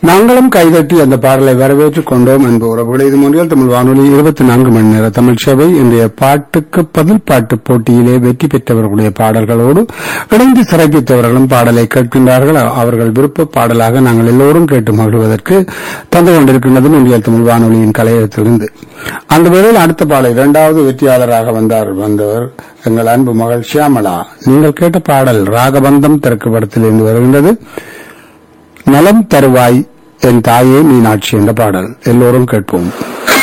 நாங்களும் கைதட்டி அந்த பாடலை வரவேற்றுக் கொண்டோம் என்ப உறவுகளை இது முன்னில் தமிழ் வானொலி இருபத்தி நான்கு மணி நேர தமிழ் சேவை இன்றைய பாட்டுக்கு பதில் பாட்டு போட்டியிலே வெற்றி பெற்றவர்களுடைய பாடல்களோடு இணைந்து சிறப்பித்தவர்களும் பாடலை கேட்கின்றார்கள் அவர்கள் விருப்ப பாடலாக நாங்கள் எல்லோரும் கேட்டு மகிழ்வதற்கு தந்து கொண்டிருக்கின்றது இந்திய தமிழ் வானொலியின் கலையகத்திலிருந்து அந்த வேளையில் அடுத்த பாடல் இரண்டாவது வெற்றியாளராக வந்தார் வந்தவர் எங்கள் அன்பு மகள் ஷியாமலா நீங்கள் கேட்ட பாடல் ராகபந்தம் திறக்கப்படத்தில் இருந்து வருகின்றது நலம் தருவாய் என் தாயே மீனாட்சி என்ற பாடல் எல்லோரும் கேட்போம்